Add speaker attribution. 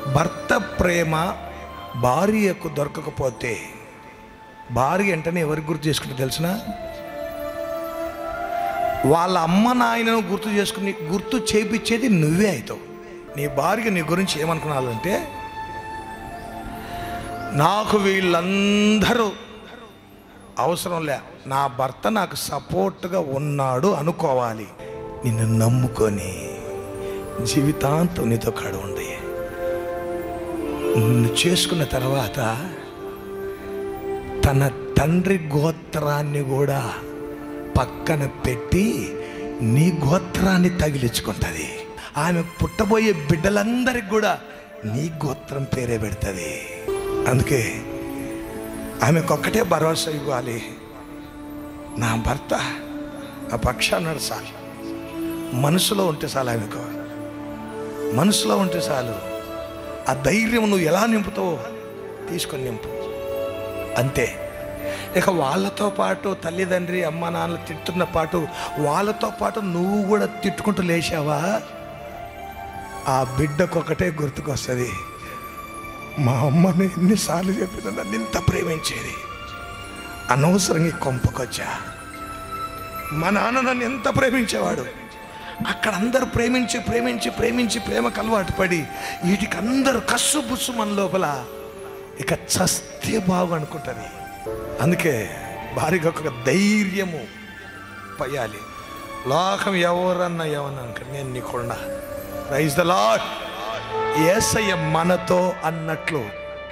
Speaker 1: భర్త ప్రేమ భార్యకు దొరకకపోతే భార్య వెంటనే ఎవరికి గుర్తు చేసుకుంటే తెలిసిన వాళ్ళ అమ్మ నాయనను గుర్తు చేసుకుని గుర్తు చేపించేది నువ్వే అవుతావు నీ భార్య నీ గురించి ఏమనుకున్నాలంటే నాకు వీళ్ళందరూ అవసరం లే నా భర్త నాకు సపోర్ట్గా ఉన్నాడు అనుకోవాలి నిన్ను నమ్ముకొని జీవితాంతం నీతో కాడ ఉండి నిన్ను చేసుకున్న తర్వాత తన తండ్రి గోత్రాన్ని కూడా పక్కన పెట్టి నీ గోత్రాన్ని తగిలించుకుంటుంది ఆమె పుట్టబోయే బిడ్డలందరికి కూడా నీ గోత్రం పేరే పెడుతుంది అందుకే ఆమెకొక్కటే భరోసా ఇవ్వాలి నా భర్త ఆ పక్షాన్ని చాలు మనసులో ఉంటే చాలు ఆమెకు మనసులో ఉంటే చాలు ఆ ధైర్యం నువ్వు ఎలా నింపుతావో తీసుకొని నింపు అంతే ఇక వాళ్ళతో పాటు తల్లిదండ్రి అమ్మ నాన్నలు తిట్టున్న పాటు వాళ్ళతో పాటు నువ్వు కూడా తిట్టుకుంటూ లేచావా ఆ బిడ్డకొకటే గుర్తుకొస్తుంది మా అమ్మని ఎన్నిసార్లు చెప్పిన నన్ను ఇంత ప్రేమించేది అనవసరంగా ఈ కొంపకొచ్చా మా నాన్న నన్ను ఎంత ప్రేమించేవాడు అక్కడ అందరూ ప్రేమించి ప్రేమించి ప్రేమించి ప్రేమకు అలవాటు పడి వీటికి అందరూ కస్సు బుస్సు మన లోపల ఇక చస్తే బాగు అనుకుంటుంది అందుకే భార్యకు ఒక ధైర్యము పయ్యాలి లోకం ఎవరన్నా ఏమన్నా అనుకో నేను నీకుండా రైజ్ ద లాడ్ ఏసయ్య మనతో అన్నట్లు